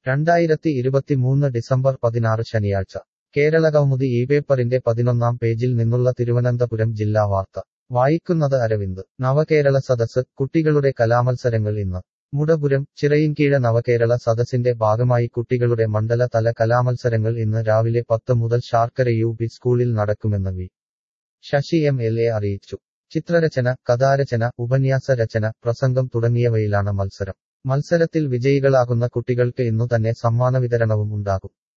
രണ്ടായിരത്തി ഇരുപത്തിമൂന്ന് ഡിസംബർ പതിനാറ് ശനിയാഴ്ച കേരളകൗമുദി ഈ പേപ്പറിന്റെ പതിനൊന്നാം പേജിൽ നിന്നുള്ള തിരുവനന്തപുരം ജില്ലാ വാർത്ത വായിക്കുന്നത് അരവിന്ദ് നവകേരള സദസ് കുട്ടികളുടെ കലാമത്സരങ്ങൾ ഇന്ന് മുടപുരം ചിറയിൻകീഴ നവകേരള സദസ്സിന്റെ ഭാഗമായി കുട്ടികളുടെ മണ്ഡല തല കലാമത്സരങ്ങൾ ഇന്ന് രാവിലെ പത്ത് മുതൽ ശാർക്കര യു പി സ്കൂളിൽ നടക്കുമെന്ന് V Sasi M L A അറിയിച്ചു ചിത്രരചന കഥാരചന ഉപന്യാസ രചന പ്രസംഗം തുടങ്ങിയവയിലാണ് മത്സരം മത്സരത്തിൽ വിജയികളാകുന്ന കുട്ടികൾക്ക് ഇന്നു തന്നെ സമ്മാന വിതരണവും ഉണ്ടാകും